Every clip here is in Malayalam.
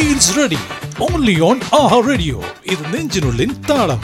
feels ready only on Aaha radio ഇത് നെഞ്ചിനുള്ളിൻ താളം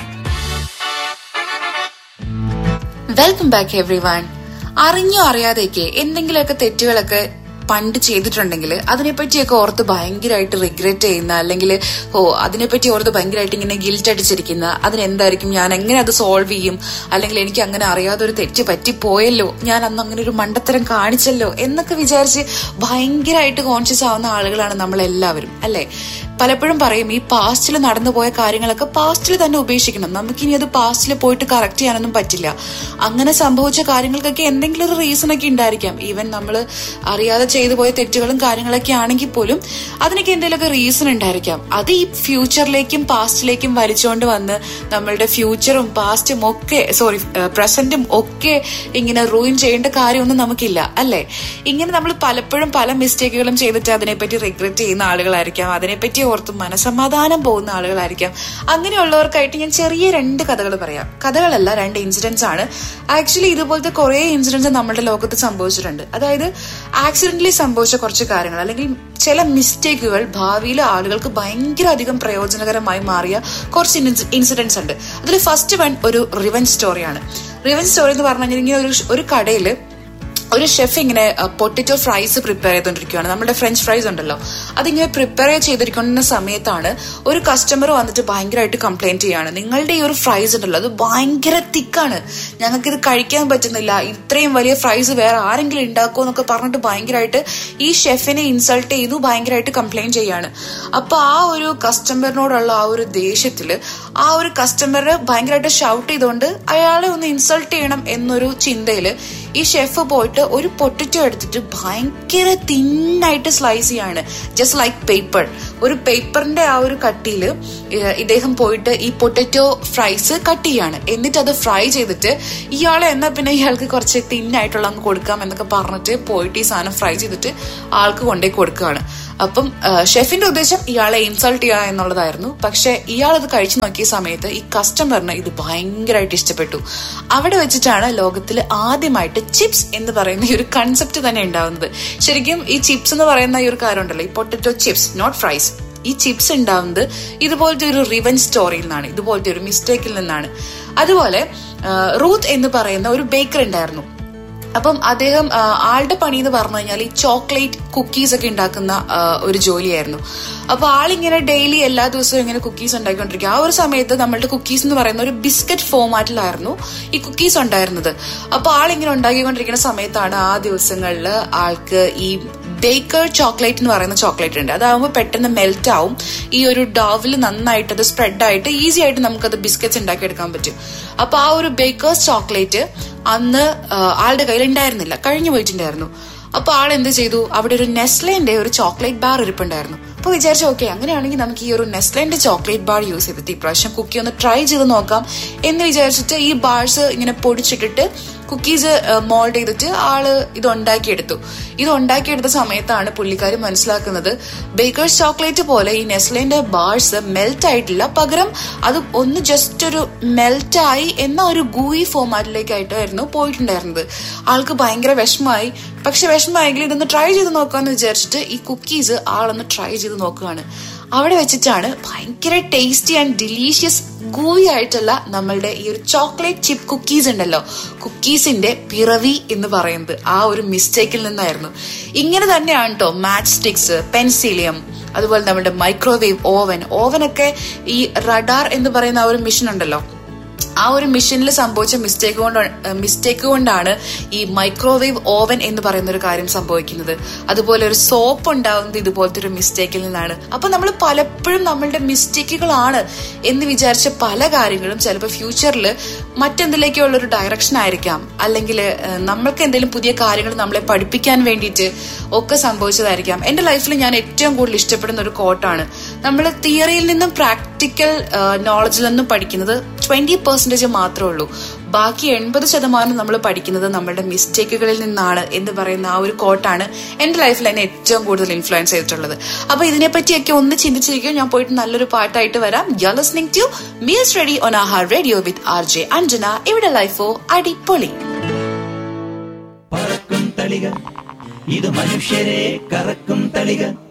വെൽക്കം ബാക്ക് എവ്രി വൺ അറിഞ്ഞോ അറിയാതെയൊക്കെ എന്തെങ്കിലുമൊക്കെ തെറ്റുകളൊക്കെ പണ്ട് ചെയ്തിട്ടുണ്ടെങ്കിൽ അതിനെപ്പറ്റിയൊക്കെ ഓർത്ത് ഭയങ്കരമായിട്ട് റിഗ്രറ്റ് ചെയ്യുന്ന അല്ലെങ്കിൽ ഓ അതിനെപ്പറ്റി ഓർത്ത് ഭയങ്കരമായിട്ട് ഇങ്ങനെ ഗിൽറ്റ് അടിച്ചിരിക്കുന്ന അതിനെന്തായിരിക്കും ഞാൻ എങ്ങനെ അത് സോൾവ് ചെയ്യും അല്ലെങ്കിൽ എനിക്ക് അങ്ങനെ അറിയാതെ ഒരു തെറ്റ് പറ്റിപ്പോയല്ലോ ഞാൻ അന്ന് അങ്ങനെ ഒരു മണ്ടത്തരം കാണിച്ചല്ലോ എന്നൊക്കെ വിചാരിച്ച് ഭയങ്കരമായിട്ട് കോൺഷ്യസ് ആവുന്ന ആളുകളാണ് നമ്മൾ എല്ലാവരും അല്ലെ പലപ്പോഴും പറയും ഈ പാസ്റ്റിൽ നടന്നുപോയ കാര്യങ്ങളൊക്കെ പാസ്റ്റിൽ തന്നെ ഉപേക്ഷിക്കണം നമുക്കിനി അത് പാസ്റ്റിൽ പോയിട്ട് കറക്റ്റ് ചെയ്യാനൊന്നും പറ്റില്ല അങ്ങനെ സംഭവിച്ച കാര്യങ്ങൾക്കൊക്കെ എന്തെങ്കിലും ഒരു റീസൺ ഒക്കെ ഉണ്ടായിരിക്കാം ഈവൻ നമ്മൾ അറിയാതെ ചെയ്തു പോയ തെറ്റുകളും കാര്യങ്ങളൊക്കെ ആണെങ്കിൽ പോലും അതിനൊക്കെ എന്തെങ്കിലുമൊക്കെ റീസൺ ഉണ്ടായിരിക്കാം അത് ഈ ഫ്യൂച്ചറിലേക്കും പാസ്റ്റിലേക്കും വലിച്ചുകൊണ്ട് വന്ന് നമ്മളുടെ ഫ്യൂച്ചറും പാസ്റ്റും ഒക്കെ സോറി പ്രസന്റും ഒക്കെ ഇങ്ങനെ റൂയിൻ ചെയ്യേണ്ട കാര്യമൊന്നും നമുക്കില്ല അല്ലെ ഇങ്ങനെ നമ്മൾ പലപ്പോഴും പല മിസ്റ്റേക്കുകളും ചെയ്തിട്ട് അതിനെപ്പറ്റി റിഗ്രറ്റ് ചെയ്യുന്ന ആളുകളായിരിക്കാം അതിനെപ്പറ്റി ഓർത്ത് മനസമാധാനം പോകുന്ന ആളുകളായിരിക്കാം അങ്ങനെയുള്ളവർക്കായിട്ട് ഞാൻ ചെറിയ രണ്ട് കഥകൾ പറയാം കഥകളല്ല രണ്ട് ഇൻസിഡൻസ് ആണ് ആക്ച്വലി ഇതുപോലത്തെ കുറെ ഇൻസിഡൻസ് നമ്മുടെ ലോകത്ത് സംഭവിച്ചിട്ടുണ്ട് അതായത് ആക്സിഡന്റലി സംഭവിച്ച കുറച്ച് കാര്യങ്ങൾ അല്ലെങ്കിൽ ചില മിസ്റ്റേക്കുകൾ ഭാവിയിലെ ആളുകൾക്ക് ഭയങ്കര അധികം പ്രയോജനകരമായി മാറിയ കുറച്ച് ഇൻസിഡൻസ് ഉണ്ട് അതിൽ ഫസ്റ്റ് വൺ ഒരു റിവൻ സ്റ്റോറിയാണ് റിവൻ സ്റ്റോറി എന്ന് പറഞ്ഞു കഴിഞ്ഞാൽ ഇങ്ങനെ ഒരു ഒരു കടയിൽ ഒരു ഷെഫ് ഇങ്ങനെ പൊട്ടറ്റോ ഫ്രൈസ് പ്രിപ്പയർ ചെയ്തുകൊണ്ടിരിക്കുകയാണ് നമ്മുടെ ഫ്രഞ്ച് ഫ്രൈസ് ഉണ്ടല്ലോ അതിങ്ങനെ പ്രിപ്പയർ ചെയ്തിരിക്കുന്ന സമയത്താണ് ഒരു കസ്റ്റമർ വന്നിട്ട് ഭയങ്കരമായിട്ട് കംപ്ലൈന്റ് ചെയ്യാണ് നിങ്ങളുടെ ഈ ഒരു ഫ്രൈസ് ഉണ്ടല്ലോ അത് ഭയങ്കര തിക്കാണ് ഞങ്ങൾക്ക് ഇത് കഴിക്കാൻ പറ്റുന്നില്ല ഇത്രയും വലിയ ഫ്രൈസ് വേറെ ആരെങ്കിലും ഉണ്ടാക്കുമോ എന്നൊക്കെ പറഞ്ഞിട്ട് ഭയങ്കരമായിട്ട് ഈ ഷെഫിനെ ഇൻസൾട്ട് ചെയ്തു ഭയങ്കരമായിട്ട് കംപ്ലൈന്റ് ചെയ്യാണ് അപ്പൊ ആ ഒരു കസ്റ്റമറിനോടുള്ള ആ ഒരു ദേഷ്യത്തില് ആ ഒരു കസ്റ്റമർ ഭയങ്കരമായിട്ട് ഷൗട്ട് ചെയ്തുകൊണ്ട് അയാളെ ഒന്ന് ഇൻസൾട്ട് ചെയ്യണം എന്നൊരു ചിന്തയില് ഈ ഷെഫ് പോയിട്ട് ഒരു പൊട്ടറ്റോ എടുത്തിട്ട് ഭയങ്കര തിന്നായിട്ട് സ്ലൈസ് ചെയ്യാണ് ജസ്റ്റ് ലൈക്ക് പേപ്പർ ഒരു പേപ്പറിന്റെ ആ ഒരു കട്ടിയില് ഇദ്ദേഹം പോയിട്ട് ഈ പൊട്ടറ്റോ ഫ്രൈസ് കട്ട് ചെയ്യാണ് എന്നിട്ട് അത് ഫ്രൈ ചെയ്തിട്ട് ഇയാളെ എന്നാ പിന്നെ ഇയാൾക്ക് കുറച്ച് തിന്നായിട്ടുള്ള അങ്ങ് കൊടുക്കാം എന്നൊക്കെ പറഞ്ഞിട്ട് പോയിട്ട് ഈ സാധനം ഫ്രൈ ചെയ്തിട്ട് ആൾക്ക് കൊണ്ടേ കൊടുക്കുകയാണ് അപ്പം ഷെഫിന്റെ ഉദ്ദേശം ഇയാളെ ഇൻസൾട്ട് ചെയ്യുക എന്നുള്ളതായിരുന്നു പക്ഷെ ഇയാൾ അത് കഴിച്ചു നോക്കിയ സമയത്ത് ഈ കസ്റ്റമറിന് ഇത് ഭയങ്കരമായിട്ട് ഇഷ്ടപ്പെട്ടു അവിടെ വെച്ചിട്ടാണ് ലോകത്തിൽ ആദ്യമായിട്ട് ചിപ്സ് എന്ന് പറയുന്ന ഈ ഒരു കൺസെപ്റ്റ് തന്നെ ഉണ്ടാവുന്നത് ശരിക്കും ഈ ചിപ്സ് എന്ന് പറയുന്ന ഈ ഒരു കാര്യം ഉണ്ടല്ലോ ഈ പൊട്ടറ്റോ ചിപ്സ് നോട്ട് ഫ്രൈസ് ഈ ചിപ്സ് ഉണ്ടാവുന്നത് ഇതുപോലത്തെ ഒരു റിവൻ സ്റ്റോറിയിൽ നിന്നാണ് ഇതുപോലത്തെ ഒരു മിസ്റ്റേക്കിൽ നിന്നാണ് അതുപോലെ റൂത്ത് എന്ന് പറയുന്ന ഒരു ബേക്കർ ഉണ്ടായിരുന്നു അപ്പം അദ്ദേഹം ആളുടെ പണി എന്ന് പറഞ്ഞു കഴിഞ്ഞാൽ ഈ ചോക്ലേറ്റ് കുക്കീസ് ഒക്കെ ഉണ്ടാക്കുന്ന ഒരു ജോലിയായിരുന്നു അപ്പൊ ആളിങ്ങനെ ഡെയിലി എല്ലാ ദിവസവും ഇങ്ങനെ കുക്കീസ് ഉണ്ടാക്കിക്കൊണ്ടിരിക്കുക ആ ഒരു സമയത്ത് നമ്മളുടെ കുക്കീസ് എന്ന് പറയുന്ന ഒരു ബിസ്ക്കറ്റ് ഫോമാറ്റിലായിരുന്നു ഈ കുക്കീസ് ഉണ്ടായിരുന്നത് അപ്പൊ ആളിങ്ങനെ ഉണ്ടാക്കിക്കൊണ്ടിരിക്കുന്ന സമയത്താണ് ആ ദിവസങ്ങളിൽ ആൾക്ക് ഈ ബേക്കർ ചോക്ലേറ്റ് എന്ന് പറയുന്ന ചോക്ലേറ്റ് ഉണ്ട് അതാകുമ്പോൾ പെട്ടെന്ന് മെൽറ്റ് ആവും ഈ ഒരു ഡോവിൽ നന്നായിട്ട് അത് സ്പ്രെഡ് ആയിട്ട് ഈസി ആയിട്ട് നമുക്കത് ബിസ്ക്കറ്റ്സ് ഉണ്ടാക്കിയെടുക്കാൻ പറ്റും അപ്പൊ ആ ഒരു ബേക്കേഴ്സ് ചോക്ലേറ്റ് അന്ന് ആളുടെ കയ്യിൽ ഉണ്ടായിരുന്നില്ല കഴിഞ്ഞു പോയിട്ടുണ്ടായിരുന്നു അപ്പൊ ആൾ എന്ത് ചെയ്തു അവിടെ ഒരു നെസ്ലേന്റെ ഒരു ചോക്ലേറ്റ് ബാർ ഇരിപ്പുണ്ടായിരുന്നു അപ്പൊ വിചാരിച്ചു ഓക്കെ അങ്ങനെയാണെങ്കിൽ നമുക്ക് ഈ ഒരു നെസ്ലേന്റെ ചോക്ലേറ്റ് ബാർ യൂസ് ചെയ്തിട്ട് ഇപ്രാവശ്യം കുക്കി ഒന്ന് ട്രൈ ചെയ്ത് നോക്കാം എന്ന് വിചാരിച്ചിട്ട് ഈ ബാർസ് ഇങ്ങനെ പൊടിച്ചിട്ടിട്ട് കുക്കീസ് മോൾഡ് ചെയ്തിട്ട് ആള് ഇത് ഉണ്ടാക്കിയെടുത്തു ഇത് ഉണ്ടാക്കിയെടുത്ത സമയത്താണ് പുള്ളിക്കാരി മനസ്സിലാക്കുന്നത് ബേക്കേഴ്സ് ചോക്ലേറ്റ് പോലെ ഈ നെസ്ലേന്റെ ബാർസ് മെൽറ്റ് ആയിട്ടില്ല പകരം അത് ഒന്ന് ജസ്റ്റ് ഒരു മെൽറ്റ് ആയി എന്ന ഒരു ഗൂയി ഫോമാറ്റിലേക്കായിട്ടായിരുന്നു പോയിട്ടുണ്ടായിരുന്നത് ആൾക്ക് ഭയങ്കര വിഷമമായി പക്ഷെ വിഷമമായെങ്കിൽ ഇതൊന്ന് ട്രൈ ചെയ്ത് നോക്കാന്ന് വിചാരിച്ചിട്ട് ഈ കുക്കീസ് ആളൊന്ന് ട്രൈ ചെയ്ത് നോക്കുകയാണ് അവിടെ വെച്ചിട്ടാണ് ഭയങ്കര ടേസ്റ്റി ആൻഡ് ഡിലീഷ്യസ് ഗൂവി ആയിട്ടുള്ള നമ്മളുടെ ഈ ഒരു ചോക്ലേറ്റ് ചിപ്പ് കുക്കീസ് ഉണ്ടല്ലോ കുക്കീസിന്റെ പിറവി എന്ന് പറയുന്നത് ആ ഒരു മിസ്റ്റേക്കിൽ നിന്നായിരുന്നു ഇങ്ങനെ തന്നെയാണ് കേട്ടോ മാച്ച് സ്റ്റിക്സ് പെൻസിലിയം അതുപോലെ നമ്മുടെ മൈക്രോവേവ് ഓവൻ ഓവനൊക്കെ ഈ റഡാർ എന്ന് പറയുന്ന ആ ഒരു മിഷൻ ഉണ്ടല്ലോ ആ ഒരു മിഷനിൽ സംഭവിച്ച മിസ്റ്റേക്ക് കൊണ്ട് മിസ്റ്റേക്ക് കൊണ്ടാണ് ഈ മൈക്രോവേവ് ഓവൻ എന്ന് പറയുന്ന ഒരു കാര്യം സംഭവിക്കുന്നത് അതുപോലെ ഒരു സോപ്പ് ഉണ്ടാവുന്നത് ഇതുപോലത്തെ ഒരു മിസ്റ്റേക്കിൽ നിന്നാണ് അപ്പൊ നമ്മൾ പലപ്പോഴും നമ്മളുടെ മിസ്റ്റേക്കുകളാണ് എന്ന് വിചാരിച്ച പല കാര്യങ്ങളും ചിലപ്പോൾ ഫ്യൂച്ചറിൽ മറ്റെന്തിലേക്കുള്ള ഒരു ഡയറക്ഷൻ ആയിരിക്കാം അല്ലെങ്കിൽ നമ്മൾക്ക് എന്തെങ്കിലും പുതിയ കാര്യങ്ങൾ നമ്മളെ പഠിപ്പിക്കാൻ വേണ്ടിയിട്ട് ഒക്കെ സംഭവിച്ചതായിരിക്കാം എന്റെ ലൈഫിൽ ഞാൻ ഏറ്റവും കൂടുതൽ ഇഷ്ടപ്പെടുന്ന ഒരു കോട്ടാണ് നമ്മൾ തിയറിയിൽ നിന്നും പ്രാക്ടിക്കൽ നോളജിൽ നിന്നും പഠിക്കുന്നത് ട്വന്റി പെർസെന്റേജ് മാത്രമേ ഉള്ളൂ ബാക്കി എൺപത് ശതമാനം നമ്മൾ പഠിക്കുന്നത് നമ്മളുടെ മിസ്റ്റേക്കുകളിൽ നിന്നാണ് എന്ന് പറയുന്ന ആ ഒരു കോട്ടാണ് എന്റെ ലൈഫിൽ എന്നെ ഏറ്റവും കൂടുതൽ ഇൻഫ്ലുവൻസ് ചെയ്തിട്ടുള്ളത് അപ്പൊ ഇതിനെപ്പറ്റിയൊക്കെ ഒന്ന് ചിന്തിച്ചിരിക്കും ഞാൻ പോയിട്ട് നല്ലൊരു പാട്ടായിട്ട് വരാം you listening to meals ready on Aahaar radio with R J Anjana ഇവിടെ ലൈഫോ അടിപൊളി പറക്കും തളിക ഇത് മനുഷ്യരെ കറക്കും തളിക